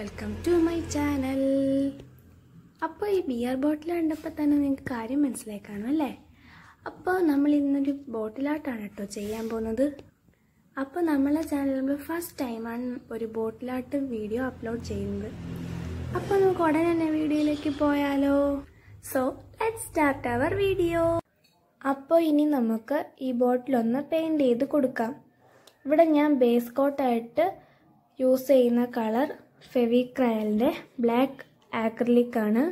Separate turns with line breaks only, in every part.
welcome to my channel അപ്പോൾ ഈ beer bottle കണ്ടപ്പോൾ തന്നെ നിങ്ങൾക്ക് കാര്യം മനസ്സിലായി കാണും അല്ലേ അപ്പോൾ നമ്മൾ ഇന്നൊരു ബോട്ടിലാട്ടാണ് കേട്ടോ ചെയ്യാൻ പോകുന്നത് അപ്പോൾ നമ്മളെ ചാനലിൽ ഫസ്റ്റ് ടൈമാണ് ഒരു ബോട്ടിലാട്ട് വീഡിയോ അപ്ലോഡ് ചെയ്യുന്നത് അപ്പോൾ നമുക്ക് ഉടനെ തന്നെ വീഡിയോയിലേക്ക് പോയാലോ so let start our video അപ്പോൾ ഇനി നമുക്ക് ഈ ബോട്ടിലൊന്ന് പെയിൻറ് ചെയ്ത് കൊടുക്കാം ഇവിടെ ഞാൻ ബേസ് കോട്ടായിട്ട് യൂസ് ചെയ്യുന്ന കളർ ഫെവിക്രയലിൻ്റെ ബ്ലാക്ക് ആക്രിലിക് ആണ്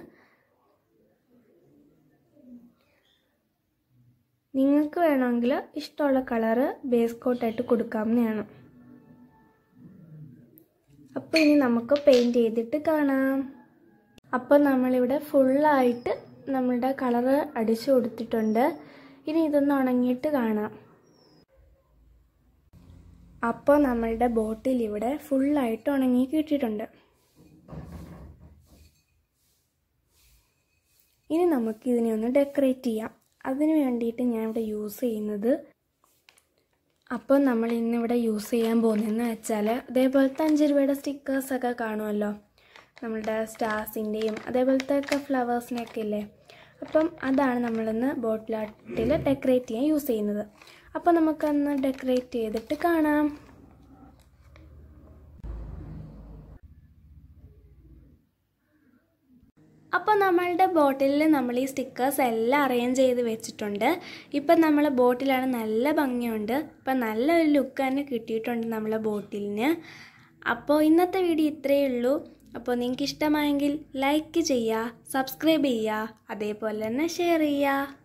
നിങ്ങൾക്ക് വേണമെങ്കിൽ ഇഷ്ടമുള്ള കളറ് ബേസ് കോട്ടായിട്ട് കൊടുക്കാവുന്നതാണ് അപ്പോൾ ഇനി നമുക്ക് പെയിൻറ് ചെയ്തിട്ട് കാണാം അപ്പോൾ നമ്മളിവിടെ ഫുള്ളായിട്ട് നമ്മളുടെ കളറ് അടിച്ചു കൊടുത്തിട്ടുണ്ട് ഇനി ഇതൊന്ന് ഉണങ്ങിയിട്ട് കാണാം അപ്പോൾ നമ്മളുടെ ബോട്ടിൽ ഇവിടെ ഫുള്ളായിട്ട് ഉണങ്ങി കിട്ടിയിട്ടുണ്ട് ഇനി നമുക്ക് ഇതിനെ ഒന്ന് ഡെക്കറേറ്റ് ചെയ്യാം അതിന് വേണ്ടിയിട്ട് ഞാൻ ഇവിടെ യൂസ് ചെയ്യുന്നത് അപ്പോൾ നമ്മൾ ഇന്നിവിടെ യൂസ് ചെയ്യാൻ പോകുന്നതെന്ന് വെച്ചാൽ അതേപോലത്തെ അഞ്ച് രൂപയുടെ സ്റ്റിക്കേഴ്സൊക്കെ കാണുമല്ലോ നമ്മളുടെ സ്റ്റാർസിൻ്റെയും അതേപോലത്തെ ഒക്കെ ഫ്ലവേഴ്സിനൊക്കെ ഇല്ലേ അപ്പം അതാണ് നമ്മളിന്ന് ബോട്ടിലാട്ടിൽ ഡെക്കറേറ്റ് ചെയ്യാൻ യൂസ് ചെയ്യുന്നത് അപ്പോൾ നമുക്കൊന്ന് ഡെക്കറേറ്റ് ചെയ്തിട്ട് കാണാം അപ്പോൾ നമ്മളുടെ ബോട്ടിലിൽ നമ്മൾ ഈ സ്റ്റിക്കേഴ്സ് എല്ലാം അറേഞ്ച് ചെയ്ത് വെച്ചിട്ടുണ്ട് ഇപ്പം നമ്മൾ ബോട്ടിലാണ് നല്ല ഭംഗിയുണ്ട് ഇപ്പം നല്ലൊരു ലുക്ക് തന്നെ കിട്ടിയിട്ടുണ്ട് നമ്മളെ ബോട്ടിലിന് അപ്പോൾ ഇന്നത്തെ വീഡിയോ ഇത്രയേ ഉള്ളൂ അപ്പോൾ നിങ്ങൾക്ക് ഇഷ്ടമായെങ്കിൽ ലൈക്ക് ചെയ്യുക സബ്സ്ക്രൈബ് ചെയ്യുക അതേപോലെ തന്നെ ഷെയർ ചെയ്യുക